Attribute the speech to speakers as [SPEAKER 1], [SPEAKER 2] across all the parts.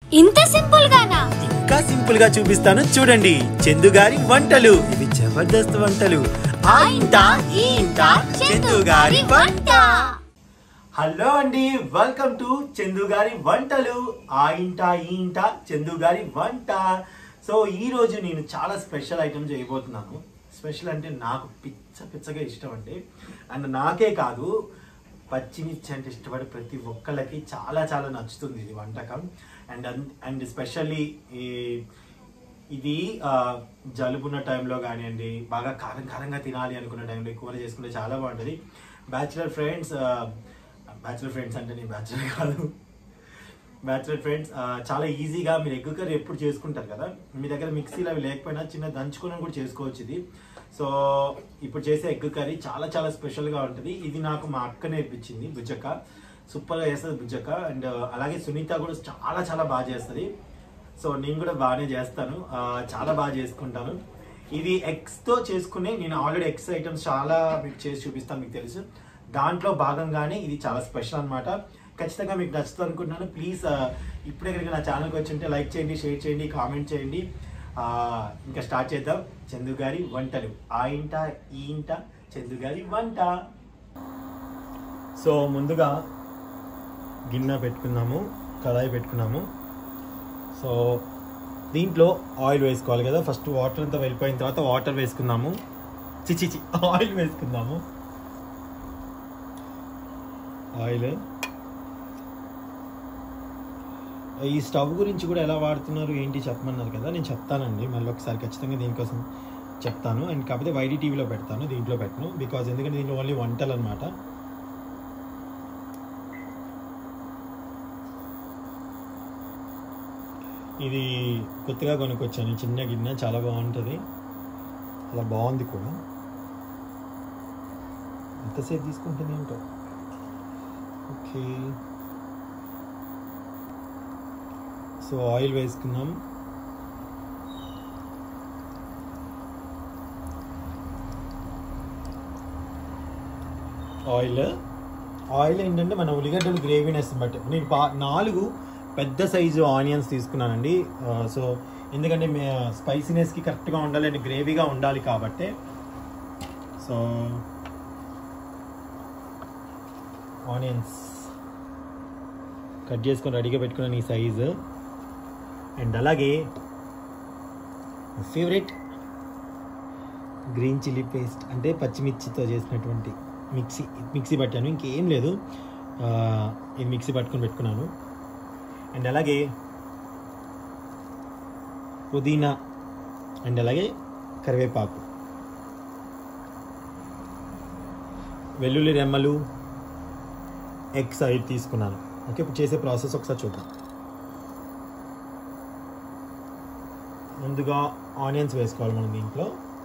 [SPEAKER 1] ఇంత సింపుల్ గానా
[SPEAKER 2] ఇంకా సింపుల్ గా చూపిస్తాను చూడండి చందు గారి వంటలు ఇవి జబర్దస్త్ వంటలు ఆ ఇంట ఈ ఇంట చందు గారి వంట హలో అండి వెల్కమ్ టు చందు గారి వంటలు ఆ ఇంట ఈ ఇంట చందు గారి వంట సో ఈ రోజు నేను చాలా స్పెషల్ ఐటమ్ చేయబోతున్నాను స్పెషల్ అంటే నాకు పిచ్చ పిచ్చగా ఇష్టం అండి అండ్ నాకే కాదు పచ్చిమిర్చి అంటే ఇష్టపడే ప్రతి ఒక్కళ్ళకి చాలా చాలా నచ్చుతుంది ఇది వంటకం అండ్ అండ్ స్పెషల్లీ ఈ ఇది ఆ, జలుబున్న టైంలో కానివ్వండి బాగా కారం కారంగా తినాలి అనుకున్న టైంలో కూర చేసుకుంటే చాలా బాగుంటుంది బ్యాచులర్ ఫ్రెండ్స్ బ్యాచులర్ ఫ్రెండ్స్ అంటే నేను బ్యాచులర్ కాదు బ్యాచులర్ ఫ్రెండ్స్ చాలా ఈజీగా మీరు ఎగ్ కర్రీ ఎప్పుడు చేసుకుంటారు కదా మీ దగ్గర మిక్సీలు అవి లేకపోయినా చిన్న దంచుకొని కూడా చేసుకోవచ్చు ఇది సో ఇప్పుడు చేసే ఎగ్ కర్రీ చాలా చాలా స్పెషల్గా ఉంటుంది ఇది నాకు మా అక్క నేర్పించింది బుజ్జక్క సూపర్గా చేస్తుంది బుజ్జక్క అండ్ అలాగే సునీత కూడా చాలా చాలా బాగా చేస్తుంది సో నేను కూడా బాగానే చేస్తాను ఆ, చాలా బాగా చేసుకుంటాను ఇది ఎగ్స్ తో చేసుకునే నేను ఆల్రెడీ ఎగ్స్ ఐటమ్స్ చాలా మీకు చేసి చూపిస్తాను మీకు తెలుసు దాంట్లో భాగంగానే ఇది చాలా స్పెషల్ అన్నమాట ఖచ్చితంగా మీకు నచ్చుతుంది అనుకుంటున్నాను ప్లీజ్ ఇప్పుడే కనుక నా ఛానల్కి వచ్చి ఉంటే లైక్ చేయండి షేర్ చేయండి కామెంట్ చేయండి ఆ, ఇంకా స్టార్ట్ చేద్దాం చందు గారి వంటలు ఆ ఇంట ఈ ఇంట చందు గారి వంట సో ముందుగా గిన్నె పెట్టుకున్నాము కడాయి పెట్టుకున్నాము సో దీంట్లో ఆయిల్ వేసుకోవాలి కదా ఫస్ట్ వాటర్ అంతా వెళ్ళిపోయిన తర్వాత వాటర్ వేసుకుందాము చిచి చి ఆయిల్ వేసుకుందాము ఆయిల్ ఈ స్టవ్ గురించి కూడా ఎలా వాడుతున్నారు ఏంటి చెప్పమన్నారు కదా నేను చెప్తానండి మళ్ళీ ఒకసారి ఖచ్చితంగా దీనికోసం చెప్తాను అండ్ కాకపోతే వైడి టీవీలో పెడతాను దీంట్లో పెట్టను బికాజ్ ఎందుకంటే దీంట్లో ఓన్లీ వంటలు అనమాట ఇది కొత్తగా కొనుక్కొచ్చాను ఈ చిన్న గిన్నె చాలా బాగుంటుంది అలా బాగుంది కూడా ఎంతసేపు తీసుకుంటుంది ఏంటో ఓకే సో ఆయిల్ వేసుకున్నాం ఆయిల్ ఆయిల్ ఏంటంటే మన ఉల్లిగడ్డలు గ్రేవీనెస్ బట్టి నేను పా- నాలుగు పెద్ద సైజు ఆనియన్స్ తీసుకున్నానండి ఆ, సో ఎందుకంటే స్పైసీనెస్కి కరెక్ట్గా ఉండాలి అండ్ గ్రేవీగా ఉండాలి కాబట్టి సో ఆనియన్స్ కట్ చేసుకొని రెడీగా పెట్టుకున్నాను ఈ సైజు అండ్ అలాగే ఫేవరెట్ గ్రీన్ చిల్లీ పేస్ట్ అంటే పచ్చిమిర్చితో చేసినటువంటి మిక్సీ మిక్సీ పట్టాను ఇంకేం లేదు ఆ, ఇది మిక్సీ పట్టుకొని పెట్టుకున్నాను అండ్ అలాగే పుదీనా అండ్ అలాగే కరివేపాకు వెల్లుల్లి రెమ్మలు ఎగ్స్ అవి తీసుకున్నాను ఓకే ఇప్పుడు చేసే ప్రాసెస్ ఒకసారి చూద్దాం ముందుగా ఆనియన్స్ వేసుకోవాలి మనం దీంట్లో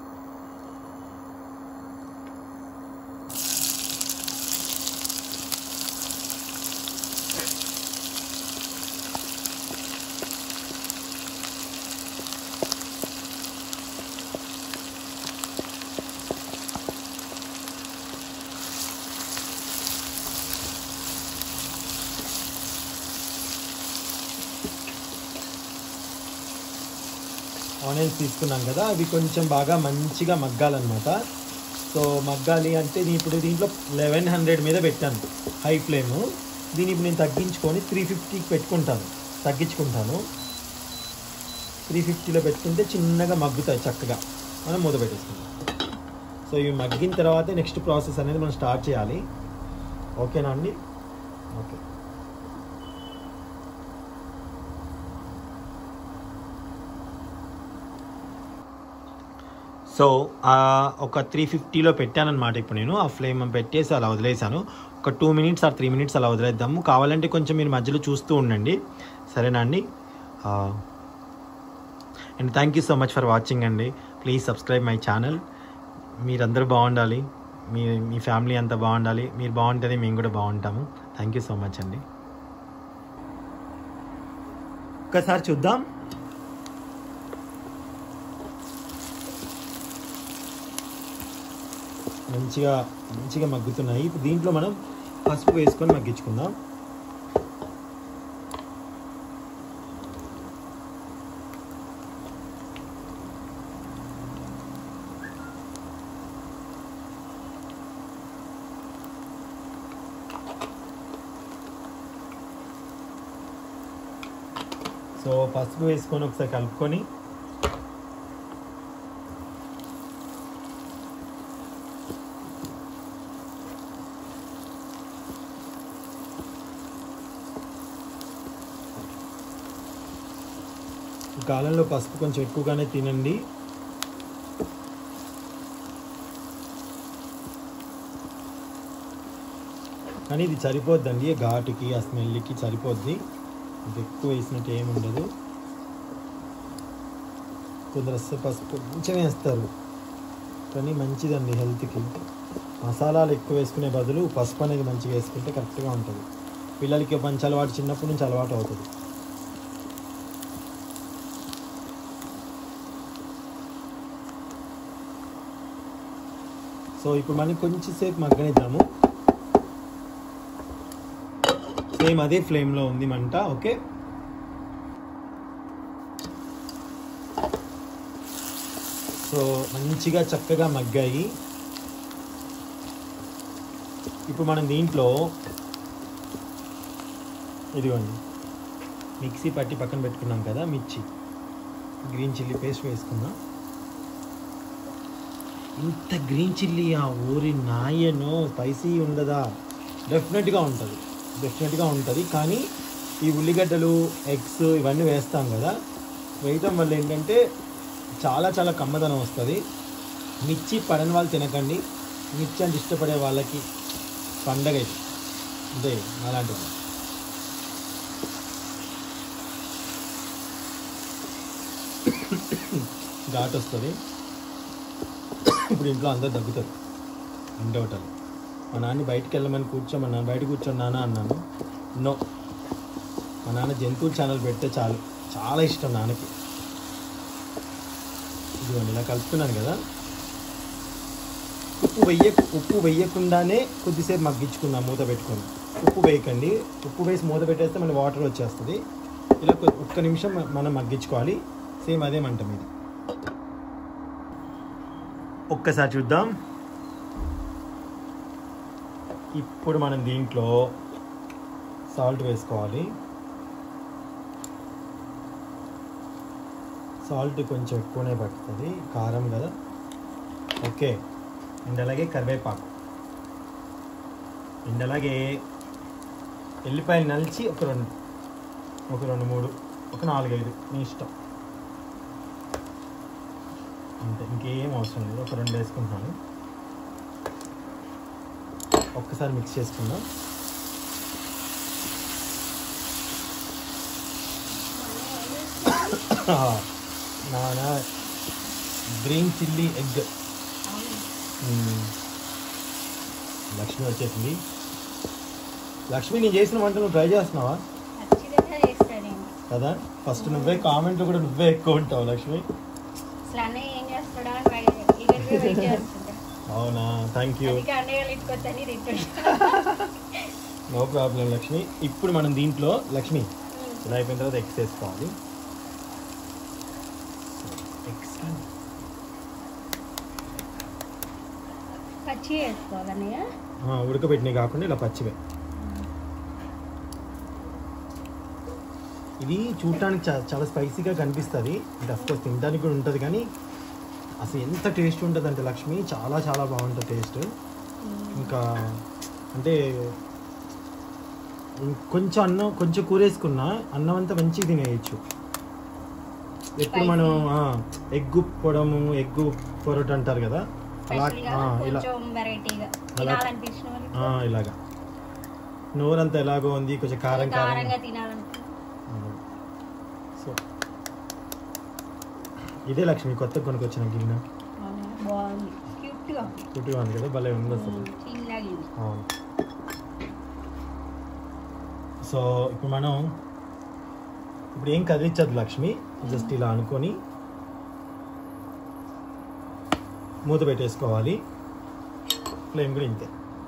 [SPEAKER 2] ఆనియన్స్ తీసుకున్నాం కదా అవి కొంచెం బాగా మంచిగా మగ్గాలన్నమాట సో మగ్గాలి అంటే నేను ఇప్పుడు దీంట్లో లెవెన్ హండ్రెడ్ మీద పెట్టాను హై ఫ్లేమ్ దీన్ని ఇప్పుడు నేను తగ్గించుకొని త్రీ ఫిఫ్టీకి పెట్టుకుంటాను తగ్గించుకుంటాను త్రీ ఫిఫ్టీలో పెట్టుకుంటే చిన్నగా మగ్గుతాయి చక్కగా మనం మూత పెట్టేసుకుందాం సో ఇవి మగ్గిన తర్వాత నెక్స్ట్ ప్రాసెస్ అనేది మనం స్టార్ట్ చేయాలి ఓకేనా అండి ఓకే సో ఆ, ఒక త్రీ ఫిఫ్టీలో పెట్టానన్నమాట ఇప్పుడు నేను ఆ ఫ్లేమ్ పెట్టేసి అలా వదిలేసాను ఒక two minutes or three minutes అలా వదిలేద్దాము కావాలంటే కొంచెం మీరు మధ్యలో చూస్తూ ఉండండి సరేనా అండి and thank you so much for watching అండి ప్లీజ్ సబ్స్క్రైబ్ మై ఛానల్ మీరందరూ బాగుండాలి మీ మీ ఫ్యామిలీ అంతా బాగుండాలి మీరు బాగుంటేనే మేము కూడా బాగుంటాము థ్యాంక్ యూ సో మచ్ అండి ఒక్కసారి చూద్దాం మంచిగా మంచిగా మగ్గుతున్నాయి ఇప్పుడు దీంట్లో మనం పసుపు వేసుకొని మగ్గించుకుందాం సో పసుపు వేసుకొని ఒకసారి కలుపుకొని ఈ కాలంలో పసుపు కొంచెం ఎక్కువగానే తినండి కానీ ఇది సరిపోద్దండి ఈ ఘాటుకి ఆ స్మెల్కి సరిపోద్ది ఇది ఎక్కువ వేసినట్టు ఏమి ఉండదు కొందరు వస్తే పసుపు కొంచెం వేస్తారు కానీ మంచిదండి హెల్త్కి మసాలాలు ఎక్కువ వేసుకునే బదులు పసుపు అనేది మంచిగా వేసుకుంటే కరెక్ట్గా ఉంటుంది పిల్లలకి మంచి అలవాటు చిన్నప్పటి నుంచి అలవాటు అవుతుంది సో ఇప్పుడు మనం కొంచెం సేపు మగ్గనిద్దాము సేమ్ అదే ఫ్లేమ్లో ఉంది మంట ఓకే సో మంచిగా చక్కగా మగ్గాయి ఇప్పుడు మనం దీంట్లో ఇదిగోండి మిక్సీ పట్టి పక్కన పెట్టుకున్నాం కదా మిర్చి గ్రీన్ చిల్లీ పేస్ట్ వేసుకుందాం ఇంత గ్రీన్ చిల్లీ ఆ ఊరి నాయనో స్పైసీ ఉండదా డెఫినెట్గా ఉంటుంది డెఫినెట్గా ఉంటుంది కానీ ఈ ఉల్లిగడ్డలు ఎగ్స్ ఇవన్నీ వేస్తాం కదా వేయటం వల్ల ఏంటంటే చాలా చాలా కమ్మదనం వస్తుంది మిర్చి పడని వాళ్ళు తినకండి మిర్చి అంటే ఇష్టపడే వాళ్ళకి పండగ ఇది అంతే అలాంటి వాళ్ళు. ఘాట్ వస్తుంది ఇప్పుడు ఇంట్లో అందరు దగ్గుతారు ఉండవటాలు మా నాన్న బయటికి వెళ్ళమని కూర్చోమన్నాను బయట కూర్చొని నాన్న అన్నాను నో మా నాన్న జంతువుల ఛానల్ పెడితే చాలు చాలా ఇష్టం నాన్నకి ఇదిగోండి ఇలా కలుపుతున్నాను కదా ఉప్పు వెయ్య ఉప్పు వెయ్యకుండానే కొద్దిసేపు మగ్గించుకుందాం మూత పెట్టుకొని ఉప్పు వేయకండి ఉప్పు వేసి మూత పెట్టేస్తే మన వాటర్ వచ్చేస్తుంది ఇలా కొ- ఒక్క నిమిషం మ- మనం మగ్గించుకోవాలి సేమ్ అదే మంట మీది ఒక్కసారి చూద్దాం ఇప్పుడు మనం దీంట్లో సాల్ట్ వేసుకోవాలి సాల్ట్ కొంచెం ఎక్కువనే పడుతుంది కారం కదా ఓకే అండ్ అలాగే కరివేపాకు అండ్ అలాగే ఎల్లిపాయలు నలిచి ఒక రెండు ఒక రెండు మూడు ఒక నాలుగైదు మీ ఇష్టం అంతే ఇంకేం అవసరం లేదు ఒక రెండు వేసుకుంటున్నాను ఒక్కసారి మిక్స్ చేసుకుందాం నాన్న గ్రీన్ చిల్లీ ఎగ్ లక్ష్మి వచ్చేసింది లక్ష్మి నేను చేసిన వంట నువ్వు ట్రై చేస్తున్నావా
[SPEAKER 1] ఖచ్చితంగా చేస్తాను నేను
[SPEAKER 2] కదా ఫస్ట్ నువ్వే కామెంట్ కూడా నువ్వే ఎక్కువ ఉంటావు లక్ష్మి
[SPEAKER 1] అసలు అన్నయ్య ఏం చేస్తాడా అని ట్రై ఈగర్గా వెయిట్ చేస్తుంటా
[SPEAKER 2] అవునా థ్యాంక్ యూ
[SPEAKER 1] అందుకే అన్నయ్య వాళ్ళు ఇంటికొచ్చని రిటర్న్
[SPEAKER 2] నో ప్రాబ్లం లక్ష్మి ఇప్పుడు మనం దీంట్లో లక్ష్మి ఇలా అయిపోయిన తర్వాత ఎగ్స్ వేసుకోవాలి ఎగ్స్
[SPEAKER 1] పచ్చి వేసుకోవాలి అన్నయ్య
[SPEAKER 2] ఉడకబెట్టినవి కాకుండా ఇలా పచ్చివే ఇది చూడటానికి చా- చాలా స్పైసీగా కనిపిస్తుంది అంటే అఫ్కోర్స్ తినడానికి కూడా ఉంటుంది కానీ అసలు ఎంత టేస్ట్ ఉంటుంది అంటే లక్ష్మి చాలా చాలా బాగుంటుంది టేస్ట్ ఇంకా అంటే ఇం- కొంచెం అన్నం కొంచెం కూర వేసుకున్నా అన్నం అంతా మంచిగా తినేయచ్చు ఎప్పుడు మనం ఎగ్గు పొడము ఎగ్గు పొరట అంటారు కదా అలా
[SPEAKER 1] స్పెషల్గా
[SPEAKER 2] ఆ, ఇలా
[SPEAKER 1] కొంచెం వెరైటీగా
[SPEAKER 2] అలా-
[SPEAKER 1] తినాలనిపించిన వాళ్ళకి
[SPEAKER 2] ఆ, ఇలాగా నోరంతా ఎలాగో ఉంది కొంచెం కారం కారం
[SPEAKER 1] కారంగా తినాలనిపించిన
[SPEAKER 2] సో ఇదే లక్ష్మి కొత్త కొనుక్కొచ్చిన గిన్నె
[SPEAKER 1] అవునా? బాగుంది క్యూట్గా ఉంది
[SPEAKER 2] కుట్టి ఉంది కదా భలే ఉంది అసలు
[SPEAKER 1] చిన్నగా ఉంది
[SPEAKER 2] అవును సో ఇప్పుడు మనం ఇప్పుడు ఏం కదిలించదు లక్ష్మి జస్ట్ ఇలా అనుకొని మూత పెట్టేసుకోవాలి ఫ్లేమ్ కూడా ఇంతే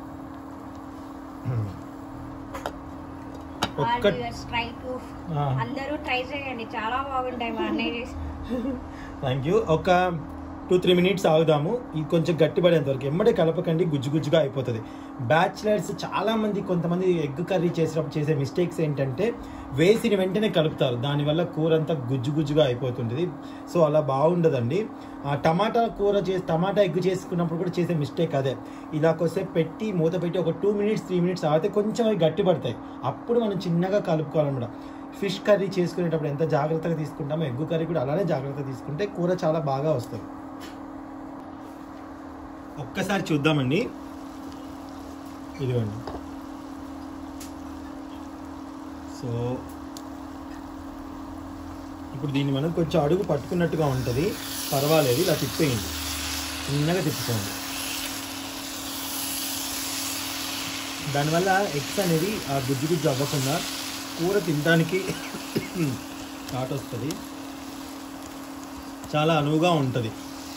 [SPEAKER 2] ఒక్క
[SPEAKER 1] ట్రై టు అందరూ ట్రై చేయండి చాలా బాగుంటాయి మా అన్నయ్య చేసి
[SPEAKER 2] థ్యాంక్ యూ ఒక టూ త్రీ మినిట్స్ ఆగుదాము ఇది కొంచెం గట్టిపడేంత వరకు ఎమ్మడే కలపకండి గుజ్జు గుజ్జుగా అయిపోతుంది బ్యాచిలర్స్ చాలామంది కొంతమంది ఎగ్ కర్రీ చేసినప్పుడు చేసే మిస్టేక్స్ ఏంటంటే వేసిన వెంటనే కలుపుతారు దానివల్ల కూర అంతా గుజ్జు గుజ్జుగా అయిపోతుంటుంది సో అలా బాగుండదండి ఆ టమాటా కూర చేసి టమాటా ఎగ్ చేసుకున్నప్పుడు కూడా చేసే మిస్టేక్ అదే ఇలా కొద్దిసేపు పెట్టి మూత పెట్టి ఒక టూ మినిట్స్ త్రీ మినిట్స్ ఆగితే కొంచెం అవి గట్టి పడతాయి అప్పుడు మనం చిన్నగా కలుపుకోవాలన్నమాట ఫిష్ కర్రీ చేసుకునేటప్పుడు ఎంత జాగ్రత్తగా తీసుకుంటామో ఎగ్ కర్రీ కూడా అలానే జాగ్రత్తగా తీసుకుంటే కూర చాలా బాగా వస్తుంది ఒక్కసారి చూద్దామండి ఇదిగోండి సో ఇప్పుడు దీన్ని మనం కొంచెం అడుగు పట్టుకున్నట్టుగా ఉంటుంది పర్వాలేదు ఇలా తిప్పేయండి చిన్నగా తిప్పుకోండి దానివల్ల ఎగ్స్ అనేది ఆ గుజ్జు గుజ్జు అవ్వకుండా కూర తినడానికి ఘాట్ వస్తుంది చాలా అనువుగా ఉంటుంది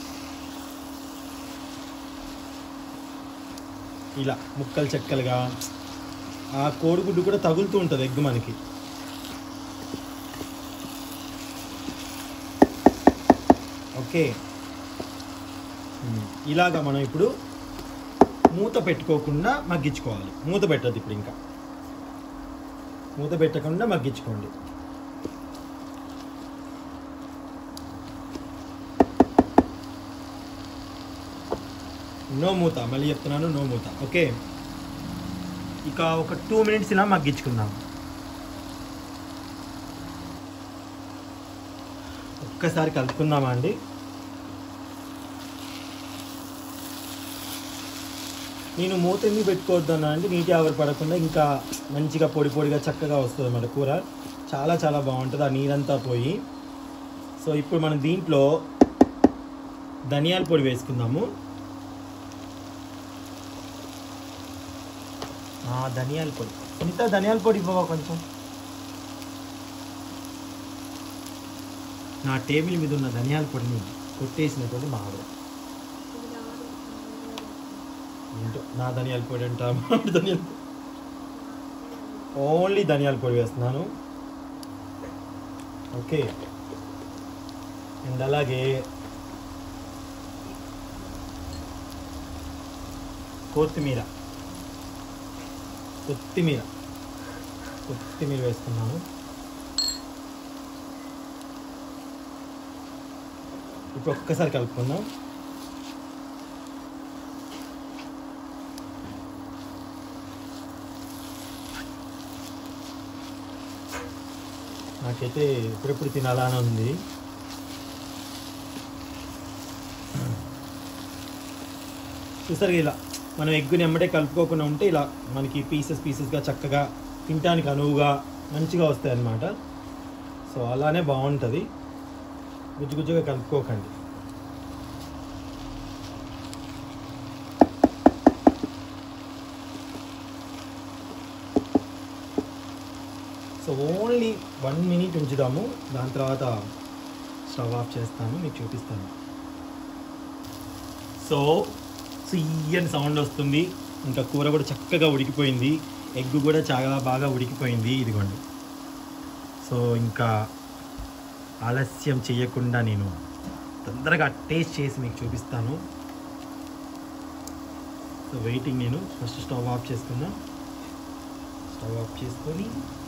[SPEAKER 2] ఇలా ముక్కలు చెక్కలుగా ఆ కోడిగుడ్డు కూడా తగులుతూ ఉంటుంది ఎగ్ మనకి ఓకే ఉమ్, ఇలాగా మనం ఇప్పుడు మూత పెట్టుకోకుండా మగ్గించుకోవాలి మూత పెట్టద్దు ఇప్పుడు ఇంకా మూత పెట్టకుండా మగ్గించుకోండి నో మూత మళ్ళీ చెప్తున్నాను నో మూత ఓకే ఇక ఒక టూ మినిట్స్ ఇలా మగ్గించుకుందాం ఒక్కసారి కలుపుకుందామా అండి నేను మూత ఎందుకు పెట్టుకోవద్దన్నా అండి నీటి ఆవిరి పడకుండా ఇంకా మంచిగా పొడి పొడిగా చక్కగా వస్తుంది అన్నమాట కూర చాలా చాలా బాగుంటుంది ఆ నీరంతా పోయి సో ఇప్పుడు మనం దీంట్లో ధనియాల పొడి వేసుకుందాము ఆ, ధనియాల పొడి ఇంత ధనియాల పొడి ఇవ్వవా కొంచెం నా టేబుల్ మీద ఉన్న ధనియాల పొడిని కొట్టేసినటువంటి మా ఆవిడ ఏంటో నా ధనియాల పొడి అంటా మా ఆవిడ ధనియాల పొడి ఓన్లీ ధనియాల పొడి వేస్తున్నాను ఓకే అండ్ అలాగే కొత్తిమీర కొత్తిమీర కొత్తిమీర వేసుకున్నాను ఇప్పుడు ఒక్కసారి కలుపుకుందాం నాకైతే ఎప్పుడెప్పుడు తినాలని ఉంది చూసారు ఇలా మనం ఎగ్గుని ఎమ్మటే కలుపుకోకుండా ఉంటే ఇలా మనకి పీసెస్ పీసెస్గా చక్కగా తినడానికి అనువుగా మంచిగా వస్తాయి అన్నమాట సో అలానే బాగుంటుంది గుజ్జు గుజ్జుగా కలుపుకోకండి సో ఓన్లీ వన్ మినిట్ ఉంచుదాము దాని తర్వాత స్టవ్ ఆఫ్ చేస్తాను మీకు చూపిస్తాను సో సుయ్యని సౌండ్ వస్తుంది ఇంకా కూర కూడా చక్కగా ఉడికిపోయింది ఎగ్ కూడా చాలా బాగా ఉడికిపోయింది ఇదిగోండి సో ఇంకా ఆలస్యం చేయకుండా నేను తొందరగా టేస్ట్ చేసి మీకు చూపిస్తాను సో వెయిటింగ్ నేను ఫస్ట్ స్టవ్ ఆఫ్ చేసుకుందాం స్టవ్ ఆఫ్ చేసుకొని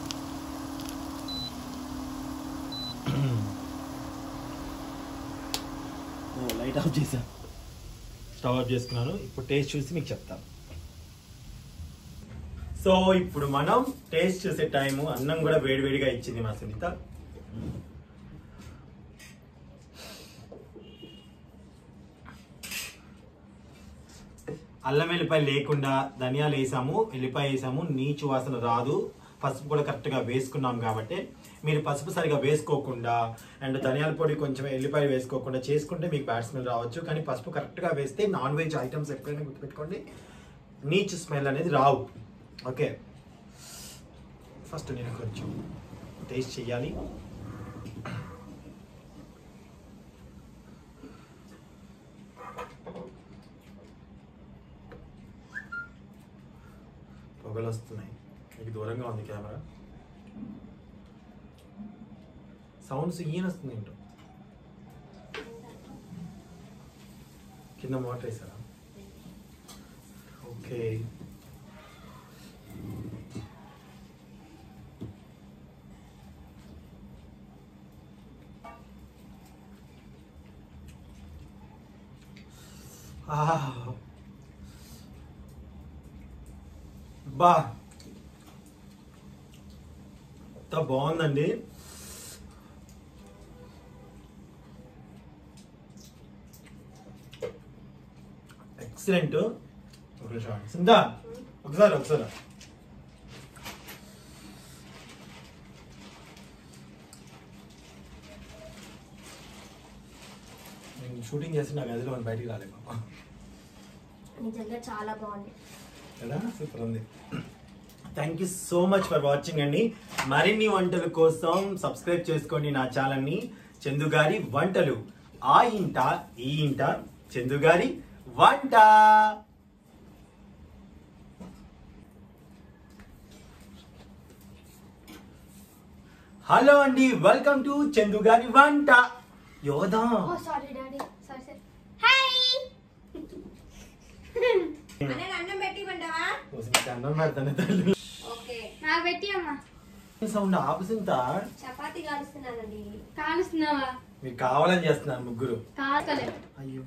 [SPEAKER 2] ఓ లైట్ ఆఫ్ చేశాను స్టవ్ ఆఫ్ చేసుకున్నాను ఇప్పుడు టేస్ట్ చూసి మీకు చెప్తాను సో ఇప్పుడు మనం టేస్ట్ చూసే టైము అన్నం కూడా వేడివేడిగా ఇచ్చింది మా సునీత అల్లం వెల్లిపాయ లేకుండా ధనియాలు వేసాము ఎల్లిపాయ వేసాము నీచు వాసన రాదు పసుపు కూడా కరెక్ట్గా వేసుకున్నాం కాబట్టి మీరు పసుపు సరిగా వేసుకోకుండా అండ్ ధనియాల పొడి కొంచెం ఎల్లిపాయ వేసుకోకుండా చేసుకుంటే మీకు బ్యాడ్ స్మెల్ రావచ్చు కానీ పసుపు కరెక్ట్గా వేస్తే నాన్ వెజ్ ఐటమ్స్ ఎప్పుడైనా గుర్తుపెట్టుకోండి నీచు స్మెల్ అనేది రావు ఓకే ఫస్ట్ నేను కొంచెం టేస్ట్ చెయ్యాలి పొగలు వస్తున్నాయి మీకు దూరంగా ఉంది కెమెరా సౌండ్స్ ఈయన వస్తుంది ఏంటో కింద మోటార్ వేసారా ఓకే ఆహ్. బా ఎంత బాగుందండి ఎక్సలెంట్ ఒక నిమిషం సిందా ఒకసారి ఒకసారి నేను షూటింగ్ చేసి నా గదిలో మనం బయటికి రాలేదు పాప
[SPEAKER 1] నిజంగా చాలా బాగుంది
[SPEAKER 2] కదా సూపర్ ఉంది thank you so much for watching అండి మరిన్ని వంటల కోసం సబ్స్క్రైబ్ చేసుకోండి నా ఛానల్ని చందుగారి వంటలు ఆ ఇంట ఈ ఇంట చందుగారి వంట హలో అండి వెల్కమ్ టు చందుగారి వంట యోధా
[SPEAKER 1] ఓ sorry daddy sorry sorry hi అనే అన్నం పెట్టి పంటావా
[SPEAKER 2] అన్నం పెడతాను తల్లి
[SPEAKER 1] ఓకే
[SPEAKER 3] నాకు పెట్టి అమ్మా
[SPEAKER 2] సౌండ్ ఆపుసింతా
[SPEAKER 1] చపాతీ కాలుస్తున్నానండి
[SPEAKER 3] కాలుస్తున్నావా
[SPEAKER 2] మీకు కావాలని చేస్తున్నారు ముగ్గురు
[SPEAKER 3] కాలలేదు
[SPEAKER 2] అయ్యో